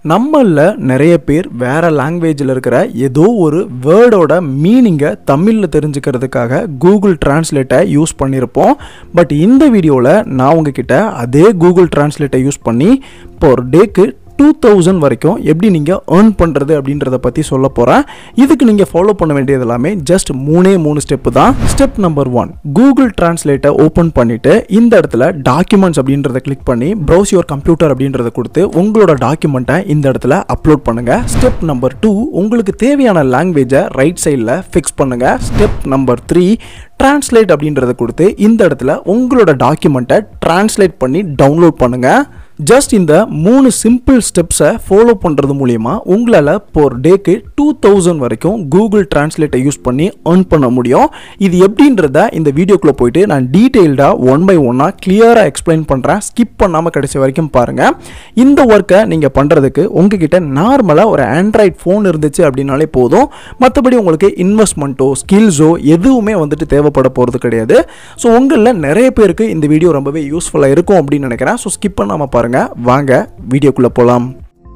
நம்மள நிறைய பேர் வேற லாங்குவேஜில் இருக்கிற ஏதோ ஒரு வேர்டோட மீனிங்கை தமிழில் தெரிஞ்சுக்கிறதுக்காக கூகுள் டிரான்ஸ்லேட்டை யூஸ் பண்ணியிருப்போம் பட் இந்த வீடியோவில் நான் உங்ககிட்ட அதே கூகுள் டிரான்ஸ்லேட்டை யூஸ் பண்ணி இப்போ ஒரு டேக்கு டூ தௌசண்ட் வரைக்கும் எப்படி நீங்கள் ஏர்ன் பண்ணுறது அப்படின்றத பற்றி சொல்ல போகிறேன் இதுக்கு நீங்கள் ஃபாலோ பண்ண வேண்டியது எல்லாமே ஜஸ்ட் மூணே மூணு ஸ்டெப்பு தான் ஸ்டெப் நம்பர் ஒன் கூகுள் டிரான்ஸ்லேட்டை ஓப்பன் பண்ணிவிட்டு இந்த இடத்துல டாக்குமெண்ட்ஸ் அப்படின்றத கிளிக் பண்ணி ப்ரௌஸ் யுவர் கம்ப்யூட்டர் அப்படின்றத கொடுத்து உங்களோட டாக்குமெண்ட்டை இந்த இடத்துல அப்லோட் பண்ணுங்கள் ஸ்டெப் நம்பர் டூ உங்களுக்கு தேவையான லாங்குவேஜை ரைட் சைடில் ஃபிக்ஸ் பண்ணுங்கள் ஸ்டெப் நம்பர் த்ரீ டிரான்ஸ்லேட் அப்படின்றத கொடுத்து இந்த இடத்துல உங்களோட டாக்குமெண்ட்டை டிரான்ஸ்லேட் பண்ணி டவுன்லோட் பண்ணுங்கள் ஜஸ்ட் இந்த மூணு சிம்பிள் ஸ்டெப்ஸை ஃபாலோ பண்ணுறது மூலிமா உங்களால் போர் டேக்கு டூ தௌசண்ட் வரைக்கும் கூகுள் டிரான்ஸ்லேட்டை யூஸ் பண்ணி earn பண்ண முடியும் இது எப்படின்றத இந்த வீடியோக்குள்ளே போயிட்டு நான் டீட்டெயில்டாக ஒன் பை ஒன்னாக கிளியராக எக்ஸ்பிளைன் பண்ணுறேன் ஸ்கிப் பண்ணாமல் கடைசி வரைக்கும் பாருங்கள் இந்த ஒர்க்கை நீங்கள் பண்ணுறதுக்கு உங்ககிட்ட நார்மலாக ஒரு ஆண்ட்ராய்ட் ஃபோன் இருந்துச்சு அப்படின்னாலே போதும் மற்றபடி உங்களுக்கு இன்வெஸ்ட்மெண்ட்டோ ஸ்கில்ஸோ எதுவுமே வந்துட்டு தேவைப்பட போகிறது கிடையாது ஸோ உங்களில் நிறைய பேருக்கு இந்த வீடியோ ரொம்பவே யூஸ்ஃபுல்லாக இருக்கும் அப்படின்னு நினைக்கிறேன் ஸோ ஸ்கிப் பண்ணாமல் பாருங்கள் வாங்க வீடியோக்குள்ளே போகலாம்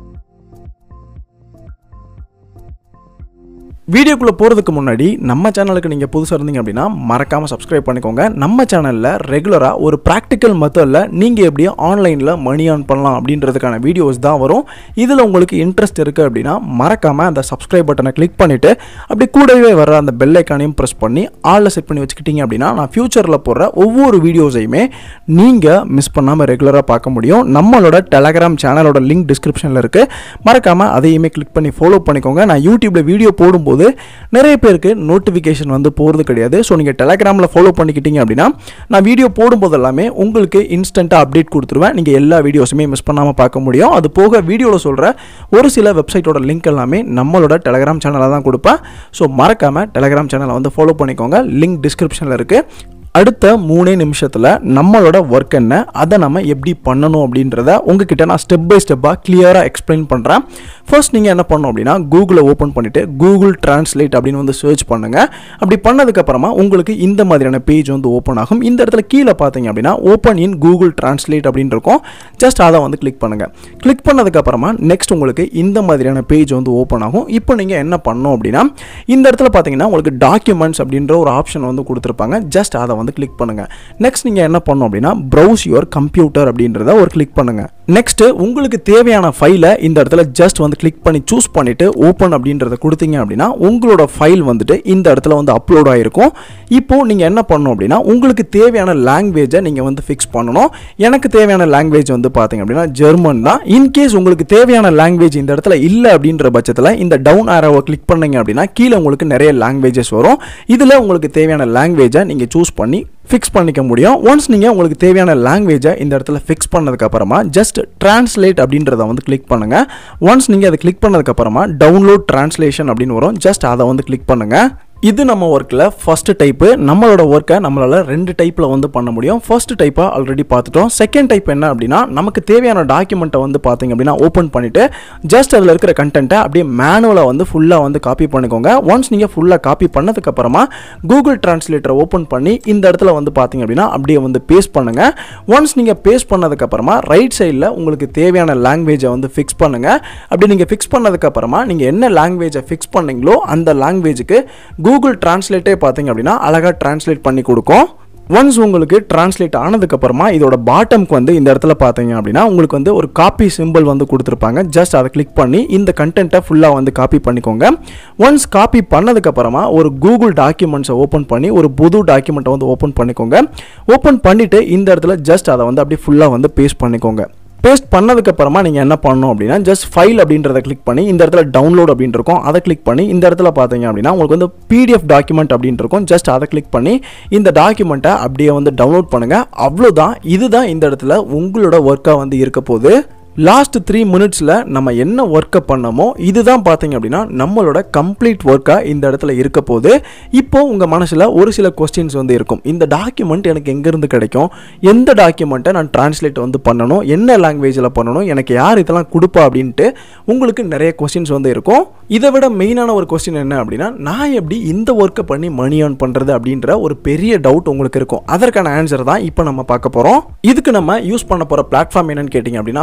வீடியோக்குள்ளே போகிறதுக்கு முன்னாடி நம்ம சேனலுக்கு நீங்கள் புதுசாக இருந்தீங்க அப்படின்னா மறக்காமல் சப்ஸ்கிரைப் பண்ணிக்கோங்க நம்ம சேனலில் ரெகுலராக ஒரு ப்ராக்டிக்கல் மெத்தடில் நீங்கள் எப்படி ஆன்லைனில் மணி ஆன் பண்ணலாம் அப்படின்றதுக்கான வீடியோஸ் தான் வரும் இதில் உங்களுக்கு இன்ட்ரெஸ்ட் இருக்குது அப்படின்னா மறக்காமல் அந்த சப்ஸ்கிரைப் பட்டனை கிளிக் பண்ணிவிட்டு அப்படி கூடவே வர அந்த பெல் ஐக்கானையும் ப்ரெஸ் பண்ணி ஆளில் செட் பண்ணி வச்சுக்கிட்டீங்க அப்படின்னா நான் ஃப்யூச்சரில் போடுற ஒவ்வொரு வீடியோஸையுமே நீங்கள் மிஸ் பண்ணாமல் ரெகுலராக பார்க்க முடியும் நம்மளோட டெலகிராம் சேனலோட லிங்க் டிஸ்கிரிப்ஷனில் இருக்குது மறக்காமல் அதையுமே கிளிக் பண்ணி ஃபாலோ பண்ணிக்கோங்க நான் யூடியூப்பில் வீடியோ போடும்போது நிறைய பேருக்கு நோட்டிஃபிகேஷன் வந்து போகிறது கிடையாது ஸோ நீங்கள் டெலகிராமில் ஃபாலோ பண்ணிக்கிட்டீங்க அப்படின்னா நான் வீடியோ போடும்போது எல்லாமே உங்களுக்கு இன்ஸ்டண்ட்டாக அப்டேட் கொடுத்துருவேன் நீங்கள் எல்லா வீடியோஸுமே மிஸ் பண்ணாமல் பார்க்க முடியும் அது போக வீடியோவில் சொல்கிற ஒரு சில வெப்சைட்டோட லிங்க் எல்லாமே நம்மளோட டெலகிராம் சேனலில் தான் கொடுப்பேன் ஸோ மறக்காமல் டெலகிராம் சேனலை வந்து ஃபாலோ பண்ணிக்கோங்க லிங்க் டிஸ்கிரிப்ஷனில் இருக்குது அடுத்த மூணே நிமிஷத்தில் நம்மளோட ஒர்க் என்ன அதை நம்ம எப்படி பண்ணணும் அப்படின்றத உங்ககிட்ட நான் ஸ்டெப் பை ஸ்டெப்பாக கிளியராக எக்ஸ்பிளைன் பண்ணுறேன் ஃபர்ஸ்ட் நீங்கள் என்ன பண்ணணும் அப்படின்னா கூகுளை ஓப்பன் பண்ணிவிட்டு கூகுள் டிரான்ஸ்லேட் அப்படின்னு வந்து சர்ச் பண்ணுங்கள் அப்படி பண்ணதுக்கப்புறமா உங்களுக்கு இந்த மாதிரியான பேஜ் வந்து ஓப்பன் ஆகும் இந்த இடத்துல கீழே பார்த்தீங்க அப்படின்னா ஓப்பன் இன் கூகுள் டிரான்ஸ்லேட் அப்படின்னு இருக்கும் ஜஸ்ட் அதை வந்து கிளிக் பண்ணுங்கள் கிளிக் பண்ணதுக்கப்புறமா நெக்ஸ்ட் உங்களுக்கு இந்த மாதிரியான பேஜ் வந்து ஓப்பன் ஆகும் இப்போ நீங்கள் என்ன பண்ணணும் அப்படின்னா இந்த இடத்துல பார்த்தீங்கன்னா உங்களுக்கு டாக்குமெண்ட்ஸ் அப்படின்ற ஒரு ஆப்ஷன் வந்து கொடுத்துருப்பாங்க ஜஸ்ட் அதை வந்து கிளிக் பண்ணுங்கள் நெக்ஸ்ட் நீங்கள் என்ன பண்ணணும் அப்படின்னா ப்ரௌஸ் யுவர் கம்ப்யூட்டர் அப்படின்றத ஒரு கிளிக் பண்ணுங்கள் நெக்ஸ்ட் உங்களுக்கு தேவையான ஃபைலை இந்த இடத்துல ஜஸ்ட் வந்து கிளிக் பண்ணி சூஸ் பண்ணிவிட்டு ஓப்பன் அப்படின்றத கொடுத்தீங்க அப்படின்னா உங்களோட ஃபைல் வந்துட்டு இந்த இடத்துல வந்து அப்லோட் ஆகிருக்கும் இப்போது நீங்கள் என்ன பண்ணணும் அப்படின்னா உங்களுக்கு தேவையான லாங்குவேஜை நீங்கள் வந்து ஃபிக்ஸ் பண்ணணும் எனக்கு தேவையான லாங்குவேஜ் வந்து பார்த்தீங்க அப்படின்னா ஜெர்மன் தான் இன்கேஸ் உங்களுக்கு தேவையான லாங்குவேஜ் இந்த இடத்துல இல்லை அப்படின்ற பட்சத்தில் இந்த டவுன் ஆரோவை கிளிக் பண்ணீங்க அப்படின்னா கீழே உங்களுக்கு நிறைய லாங்குவேஜஸ் வரும் இதில் உங்களுக்கு தேவையான லாங்குவேஜை நீங்கள் சூஸ் பண்ணி ஃபிக்ஸ் பண்ணிக்க முடியும் ஒன்ஸ் நீங்கள் உங்களுக்கு தேவையான லாங்குவேஜை இந்த இடத்துல ஃபிக்ஸ் பண்ணதுக்கப்புறமா ஜஸ்ட் டிரான்ஸ்லேட் அப்படின்றத வந்து கிளிக் பண்ணுங்கள் ஒன்ஸ் நீங்கள் அதை கிளிக் பண்ணதுக்கப்புறமா டவுன்லோட் டிரான்ஸ்லேஷன் அப்படின்னு வரும் ஜஸ்ட் அதை வந்து கிளிக் பண்ணுங்கள் இது நம்ம ஒர்க்கில் ஃபஸ்ட்டு டைப்பு நம்மளோட ஒர்க்கை நம்மளால் ரெண்டு டைப்பில் வந்து பண்ண முடியும் ஃபர்ஸ்ட் டைப்பாக ஆல்ரெடி பார்த்துட்டோம் செகண்ட் டைப் என்ன அப்படின்னா நமக்கு தேவையான டாக்குமெண்ட்டை வந்து பார்த்தீங்க அப்படின்னா ஓப்பன் பண்ணிவிட்டு ஜஸ்ட் அதில் இருக்கிற கண்டென்ட்டை அப்படியே மேனுவலாக வந்து ஃபுல்லாக வந்து காப்பி பண்ணிக்கோங்க ஒன்ஸ் நீங்கள் ஃபுல்லாக காப்பி பண்ணதுக்கப்புறமா கூகுள் டிரான்ஸ்லேட்டரை ஓப்பன் பண்ணி இந்த இடத்துல வந்து பார்த்தீங்க அப்படின்னா அப்படியே வந்து பேஸ்ட் பண்ணுங்கள் ஒன்ஸ் நீங்கள் பேஸ்ட் பண்ணதுக்கப்புறமா ரைட் சைடில் உங்களுக்கு தேவையான லாங்குவேஜை வந்து ஃபிக்ஸ் பண்ணுங்கள் அப்படி நீங்கள் ஃபிக்ஸ் பண்ணதுக்கப்புறமா நீங்கள் என்ன லாங்குவேஜை ஃபிக்ஸ் பண்ணீங்களோ அந்த லாங்குவேஜுக்கு கூகுள் டிரான்ஸ்லேட்டே பார்த்தீங்க அப்படின்னா அழகாக டிரான்ஸ்லேட் பண்ணி கொடுக்கும் ஒன்ஸ் உங்களுக்கு டிரான்ஸ்லேட் ஆனதுக்கப்புறமா இதோட பாட்டம்க்கு வந்து இந்த இடத்துல பார்த்தீங்க அப்படின்னா உங்களுக்கு வந்து ஒரு காப்பி சிம்பிள் வந்து கொடுத்துருப்பாங்க ஜஸ்ட் அதை கிளிக் பண்ணி இந்த கண்டென்ட்டை ஃபுல்லாக வந்து காப்பி பண்ணிக்கோங்க ஒன்ஸ் காப்பி பண்ணதுக்கப்புறமா ஒரு கூகுள் டாக்குமெண்ட்ஸை ஓப்பன் பண்ணி ஒரு புது டாக்குமெண்ட்டை வந்து ஓப்பன் பண்ணிக்கோங்க ஓப்பன் பண்ணிவிட்டு இந்த இடத்துல ஜஸ்ட் அதை வந்து அப்படியே ஃபுல்லாக வந்து பேஸ்ட் பண்ணிக்கோங்க பேஸ்ட் பண்ணதுக்கப்புறமா நீங்கள் என்ன பண்ணணும் அப்படின்னா ஜஸ்ட் ஃபைல் அப்படின்றத கிளிக் பண்ணி இந்த இடத்துல டவுன்லோட் அப்படின்னு இருக்கும் அதை கிளிக் பண்ணி இந்த இடத்துல பார்த்தீங்க அப்படின்னா உங்களுக்கு வந்து பிடிஎஃப் டாக்குமெண்ட் அப்படின்னு இருக்கும் ஜஸ்ட் அதை கிளிக் பண்ணி இந்த டாக்குமெண்ட்டை அப்படியே வந்து டவுன்லோட் பண்ணுங்கள் அவ்வளோதான் இதுதான் இந்த இடத்துல உங்களோட ஒர்க்காக வந்து இருக்க போகுது லாஸ்ட் த்ரீ மினிட்ஸில் நம்ம என்ன ஒர்க்கை பண்ணமோ இதுதான் பார்த்தீங்க அப்படின்னா நம்மளோட கம்ப்ளீட் ஒர்க்காக இந்த இடத்துல இருக்க போது இப்போ உங்கள் மனசில் ஒரு சில கொஸ்டின்ஸ் வந்து இருக்கும் இந்த டாக்குமெண்ட் எனக்கு எங்கேருந்து கிடைக்கும் எந்த டாக்குமெண்ட்டை நான் டிரான்ஸ்லேட் வந்து பண்ணணும் என்ன லாங்குவேஜில் பண்ணணும் எனக்கு யார் இதெல்லாம் கொடுப்பா அப்படின்ட்டு உங்களுக்கு நிறைய கொஸ்டின்ஸ் வந்து இருக்கும் இதை விட மெயினான ஒரு கொஸ்டின் என்ன அப்படின்னா நான் எப்படி இந்த ஒர்க்கை பண்ணி மணி ஏர்ன் பண்ணுறது அப்படின்ற ஒரு பெரிய டவுட் உங்களுக்கு இருக்கும் அதற்கான ஆன்சர் தான் இப்போ நம்ம பார்க்க போகிறோம் இதுக்கு நம்ம யூஸ் பண்ண போகிற பிளாட்ஃபார்ம் என்னன்னு கேட்டிங்க அப்படின்னா ஃபைவர்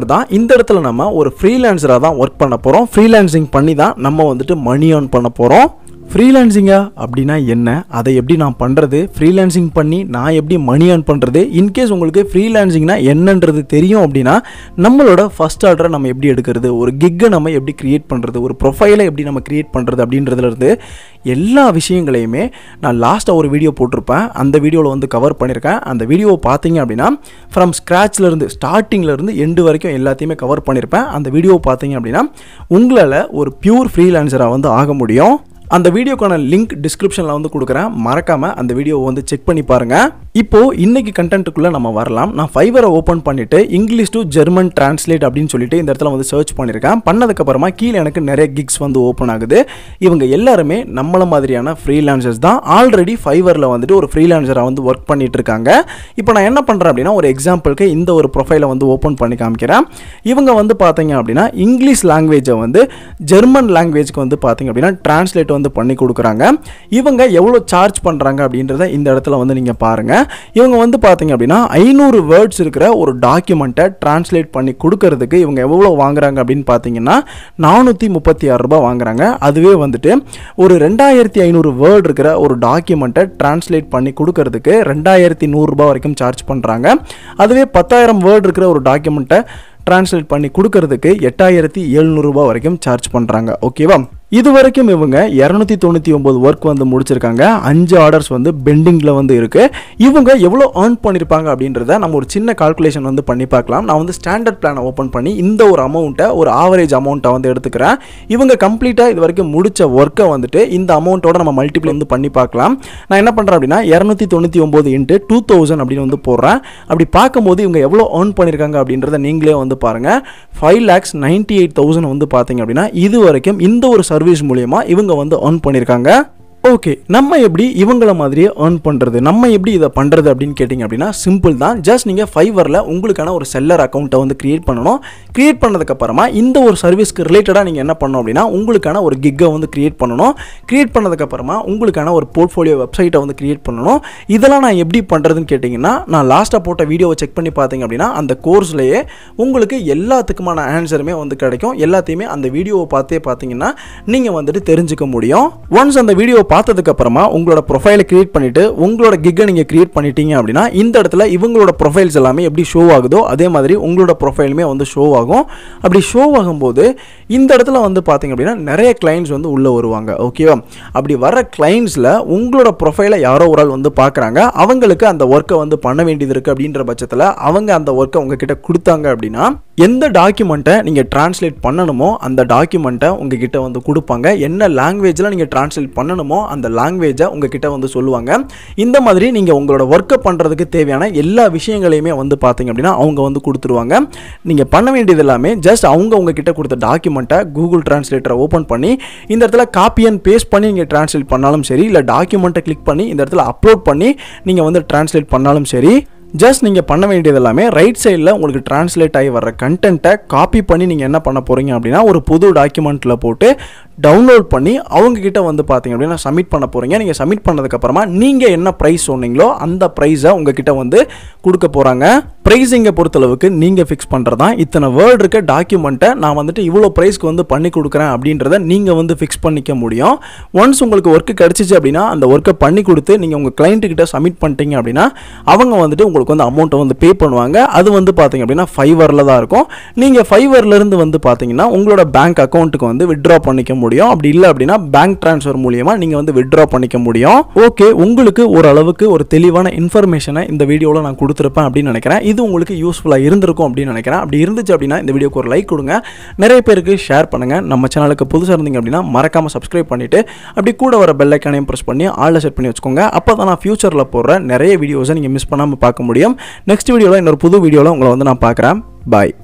யூடியூபர் தான் இந்த இடத்துல நம்ம ஒரு ஃப்ரீலான்சராக தான் ஒர்க் பண்ண போகிறோம் ஃப்ரீலான்சிங் பண்ணி தான் நம்ம வந்துட்டு மணி earn பண்ண போகிறோம் ஃப்ரீலான்சிங்கா அப்படின்னா என்ன அதை எப்படி நான் பண்ணுறது ஃப்ரீலான்சிங் பண்ணி நான் எப்படி மணி earn பண்ணுறது இன்கேஸ் உங்களுக்கு ஃப்ரீலான்சிங்னா என்னன்றது தெரியும் அப்படின்னா நம்மளோட ஃபஸ்ட் ஆர்டரை நம்ம எப்படி எடுக்கிறது ஒரு கிக்கை நம்ம எப்படி க்ரியேட் பண்ணுறது ஒரு ப்ரொஃபைலை எப்படி நம்ம க்ரியேட் பண்ணுறது அப்படின்றதுலேருந்து எல்லா விஷயங்களையுமே நான் லாஸ்ட்டாக ஒரு வீடியோ போட்டிருப்பேன் அந்த வீடியோவில் வந்து கவர் பண்ணியிருக்கேன் அந்த வீடியோவை பார்த்தீங்க அப்படின்னா ஃப்ரம் ஸ்க்ராட்ச்லேருந்து ஸ்டார்டிங்லேருந்து எண்டு வரைக்கும் எல்லாத்தையுமே கவர் பண்ணியிருப்பேன் அந்த வீடியோவை பார்த்தீங்க அப்படின்னா உங்களால் ஒரு பியூர் ஃப்ரீலான்சராக வந்து ஆக முடியும் அந்த வீடியோக்கான லிங்க் டிஸ்கிரிப்ஷனில் வந்து கொடுக்குறேன் மறக்காமல் அந்த வீடியோவை வந்து செக் பண்ணி பாருங்கள் இப்போது இன்னைக்கு கண்டென்ட்டுக்குள்ளே நம்ம வரலாம் நான் ஃபைவரை ஓப்பன் பண்ணிவிட்டு இங்கிலீஷ் டு ஜெர்மன் டிரான்ஸ்லேட் அப்படின்னு சொல்லிட்டு இந்த இடத்துல வந்து சர்ச் பண்ணியிருக்கேன் பண்ணதுக்கப்புறமா கீழே எனக்கு நிறைய கிக்ஸ் வந்து ஓப்பன் ஆகுது இவங்க எல்லாருமே நம்மள மாதிரியான ஃப்ரீலான்சர்ஸ் தான் ஆல்ரெடி ஃபைவரில் வந்துட்டு ஒரு ஃப்ரீலான்சராக வந்து ஒர்க் பண்ணிட்டு இருக்காங்க இப்போ நான் என்ன பண்ணுறேன் அப்படின்னா ஒரு எக்ஸாம்பிளுக்கு இந்த ஒரு ப்ரொஃபைலை வந்து ஓப்பன் பண்ணி காமிக்கிறேன் இவங்க வந்து பார்த்தீங்க அப்படின்னா இங்கிலீஷ் லாங்குவேஜை வந்து ஜெர்மன் லாங்குவேஜ்க்கு வந்து பார்த்தீங்க அப்படின்னா டிரான்ஸ்லேட் வந்து பண்ணி கொடுக்குறாங்க இவங்க எவ்வளோ சார்ஜ் பண்ணுறாங்க அப்படின்றத இந்த இடத்துல வந்து நீங்கள் பாருங்கள் இவங்க வந்து பார்த்தீங்க அப்படின்னா ஐநூறு வேர்ட்ஸ் இருக்கிற ஒரு டாக்குமெண்ட்டை டிரான்ஸ்லேட் பண்ணி கொடுக்கறதுக்கு இவங்க எவ்வளோ வாங்குறாங்க அப்படின்னு பார்த்தீங்கன்னா நானூற்றி முப்பத்தி ஆறு ரூபாய் வாங்குறாங்க அதுவே வந்துட்டு ஒரு ரெண்டாயிரத்தி ஐநூறு வேர்ட் இருக்கிற ஒரு டாக்குமெண்ட்டை டிரான்ஸ்லேட் பண்ணி கொடுக்கறதுக்கு ரெண்டாயிரத்தி நூறுரூபா வரைக்கும் சார்ஜ் பண்ணுறாங்க அதுவே பத்தாயிரம் வேர்ட் இருக்கிற ஒரு டாக்குமெண்ட்டை டிரான்ஸ்லேட் பண்ணி கொடுக்கறதுக்கு எட்டாயிரத்தி எழுநூறுபா வரைக்கும் சார்ஜ் பண்ணுறாங்க ஓகேவா இது வரைக்கும் இவங்க இரநூத்தி தொண்ணூற்றி ஒம்பது ஒர்க் வந்து முடிச்சிருக்காங்க அஞ்சு ஆர்டர்ஸ் வந்து பெண்டிங்கில் வந்து இருக்குது இவங்க எவ்வளோ earn பண்ணியிருப்பாங்க அப்படின்றத நம்ம ஒரு சின்ன கால்குலேஷன் வந்து பண்ணி பார்க்கலாம் நான் வந்து ஸ்டாண்டர்ட் பிளானை ஓப்பன் பண்ணி இந்த ஒரு அமௌண்ட்டை ஒரு ஆவரேஜ் அமௌண்ட்டை வந்து எடுத்துக்கிறேன் இவங்க கம்ப்ளீட்டாக இது வரைக்கும் முடிச்ச ஒர்க்கை வந்துட்டு இந்த அமௌண்ட்டோட நம்ம மல்டிப்ளை வந்து பண்ணி பார்க்கலாம் நான் என்ன பண்ணுறேன் அப்படின்னா இரநூத்தி தொண்ணூற்றி ஒம்பது இன்ட்டு டூ தௌசண்ட் அப்படின்னு வந்து போடுறேன் அப்படி பார்க்கும்போது இவங்க எவ்வளோ earn பண்ணியிருக்காங்க அப்படின்றத நீங்களே வந்து பாருங்கள் five lakhs ninety eight thousand வந்து பார்த்தீங்க அப்படின்னா இது வரைக்கும் இந்த ஒரு சர்வீஸ் மூலயமா இவங்க வந்து earn பண்ணியிருக்காங்க ஓகே நம்ம எப்படி இவங்கள மாதிரியே earn பண்ணுறது நம்ம எப்படி இதை பண்ணுறது அப்படின்னு கேட்டிங்க அப்படின்னா சிம்பிள் தான் ஜஸ்ட் நீங்கள் ஃபைவரில் உங்களுக்கான ஒரு செல்லர் அக்கௌண்ட்டை வந்து க்ரியேட் பண்ணணும் க்ரியேட் பண்ணதுக்கப்புறமா இந்த ஒரு சர்வீஸ்க்கு ரிலேட்டடாக நீங்கள் என்ன பண்ணணும் அப்படின்னா உங்களுக்கான ஒரு கிக்கை வந்து க்ரியேட் பண்ணணும் க்ரியேட் பண்ணதுக்கப்புறமா உங்களுக்கான ஒரு போர்ட்ஃபோலியோ வெப்சைட்டை வந்து க்ரியேட் பண்ணணும் இதெல்லாம் நான் எப்படி பண்ணுறதுன்னு கேட்டிங்கன்னா நான் லாஸ்ட்டாக போட்ட வீடியோவை செக் பண்ணி பார்த்தீங்க அப்படின்னா அந்த கோர்ஸ்லேயே உங்களுக்கு எல்லாத்துக்குமான ஆன்சருமே வந்து கிடைக்கும் எல்லாத்தையுமே அந்த வீடியோவை பார்த்தே பார்த்தீங்கன்னா நீங்கள் வந்துட்டு தெரிஞ்சுக்க முடியும் ஒன்ஸ் அந்த வீடியோவை பார்த்ததுக்கு அப்புறமா உங்களோட ப்ரொஃபைலை கிரியேட் பண்ணிட்டு உங்களோட கிக்கை நீங்கள் கிரியேட் பண்ணிட்டீங்க அப்படின்னா இந்த இடத்துல இவங்களோட ப்ரொஃபைல்ஸ் எல்லாமே எப்படி ஷோ ஆகுதோ அதே மாதிரி உங்களோட ப்ரொஃபைலுமே வந்து ஷோ ஆகும் அப்படி ஷோ ஆகும்போது இந்த இடத்துல வந்து பார்த்தீங்க அப்படின்னா நிறைய கிளைண்ட்ஸ் வந்து உள்ளே வருவாங்க ஓகேவா அப்படி வர கிளைண்ட்ஸில் உங்களோட ப்ரொஃபைலை யாரோ ஒரு ஆள் வந்து பார்க்குறாங்க அவங்களுக்கு அந்த ஒர்க்கை வந்து பண்ண வேண்டியது இருக்குது அப்படின்ற பட்சத்தில் அவங்க அந்த ஒர்க்கை உங்ககிட்ட கொடுத்தாங்க அப்படின்னா எந்த டாக்குமெண்ட்டை நீங்கள் டிரான்ஸ்லேட் பண்ணணுமோ அந்த டாக்குமெண்ட்டை உங்ககிட்ட வந்து கொடுப்பாங்க என்ன லாங்குவேஜில் நீங்கள் டிரான்ஸ்லேட் பண்ணணுமோ அந்த லாங்குவேஜை உங்ககிட்ட வந்து சொல்லுவாங்க இந்த மாதிரி நீங்கள் உங்களோட ஒர்க்கை பண்ணுறதுக்கு தேவையான எல்லா விஷயங்களையுமே வந்து பார்த்தீங்க அப்படின்னா அவங்க வந்து கொடுத்துருவாங்க நீங்கள் பண்ண வேண்டியது எல்லாமே ஜஸ்ட் அவங்க உங்ககிட்ட கொடுத்த டாக்குமெண்ட்டை கூகுள் டிரான்ஸ்லேட்டரை ஓப்பன் பண்ணி இந்த இடத்துல காப்பி அண்ட் பேஸ்ட் பண்ணி நீங்கள் டிரான்ஸ்லேட் பண்ணாலும் சரி இல்லை டாக்குமெண்ட்டை கிளிக் பண்ணி இந்த இடத்துல அப்லோட் பண்ணி நீங்கள் வந்து டிரான்ஸ்லேட் பண்ணாலும் சரி ஜஸ்ட் நீங்கள் பண்ண வேண்டியது எல்லாமே ரைட் சைடில் உங்களுக்கு டிரான்ஸ்லேட் ஆகி வர்ற கண்டென்ட்டை காப்பி பண்ணி நீங்கள் என்ன பண்ண போகிறீங்க அப்படின்னா ஒரு புது டாக்குமெண்ட்டில் போட்டு டவுன்லோட் பண்ணி அவங்கக்கிட்ட வந்து பார்த்தீங்க அப்படின்னா சப்மிட் பண்ண போகிறீங்க நீங்கள் சப்மிட் பண்ணதுக்கப்புறமா நீங்கள் என்ன ப்ரைஸ் சொன்னீங்களோ அந்த ப்ரைஸை உங்ககிட்ட வந்து கொடுக்க போகிறாங்க ப்ரைஸிங்கை பொறுத்தளவுக்கு நீங்கள் ஃபிக்ஸ் பண்ணுறதா இத்தனை வேர்டு இருக்க டாக்குமெண்ட்டை நான் வந்துட்டு இவ்வளோ ப்ரைஸ்க்கு வந்து பண்ணி கொடுக்குறேன் அப்படின்றத நீங்கள் வந்து ஃபிக்ஸ் பண்ணிக்க முடியும் ஒன்ஸ் உங்களுக்கு ஒர்க்கு கிடச்சிச்சு அப்படின்னா அந்த ஒர்க்கை பண்ணி கொடுத்து நீங்கள் உங்கள் கிளைண்ட்டுக்கிட்ட சப்மிட் பண்ணிட்டீங்க அப்படின்னா அவங்க வந்துட்டு உங்களுக்கு வந்து அமௌண்ட்டை வந்து பே பண்ணுவாங்க அது வந்து பார்த்தீங்க அப்படின்னா ஃபைவரில் தான் இருக்கும் நீங்கள் ஃபைவர்லேருந்து வந்து பார்த்தீங்கன்னா உங்களோட பேங்க் அக்கௌண்ட்டுக்கு வந்து விட்ரா பண்ணிக்க முடியும் அப்படி இல்லை அப்படின்னா பேங்க் ட்ரான்ஸ்ஃபர் மூலியமாக நீங்கள் வந்து விட்ரா பண்ணிக்க முடியும் ஓகே உங்களுக்கு ஓரளவுக்கு ஒரு தெளிவான இன்ஃபர்மேஷனை இந்த வீடியோவில் நான் கொடுத்துருப்பேன் அப்படின்னு நினைக்கிறேன் இது உங்களுக்கு யூஸ்ஃபுல்லாக இருந்திருக்கும் அப்படின்னு நினைக்கிறேன் அப்படி இருந்துச்சு அப்படின்னா இந்த வீடியோக்கு ஒரு லைக் கொடுங்க நிறைய பேருக்கு ஷேர் பண்ணுங்கள் நம்ம சேனலுக்கு புதுசாக இருந்தீங்க அப்படின்னா மறக்காமல் சப்ஸ்கிரைப் பண்ணிவிட்டு அப்படி கூட வர பெல் ஐக்கானையும் ப்ரெஸ் பண்ணி ஆளில் செட் பண்ணி வச்சுக்கோங்க அப்போ தான் நான் ஃபியூச்சரில் போடுற நிறைய வீடியோஸை நீங்கள் மிஸ் பண்ணாமல் பார்க்க முடியும் நெக்ஸ்ட் வீடியோவில் இன்னொரு புது வீடியோவில் உங்களை வந்து நான் பார்க்குறேன் பாய்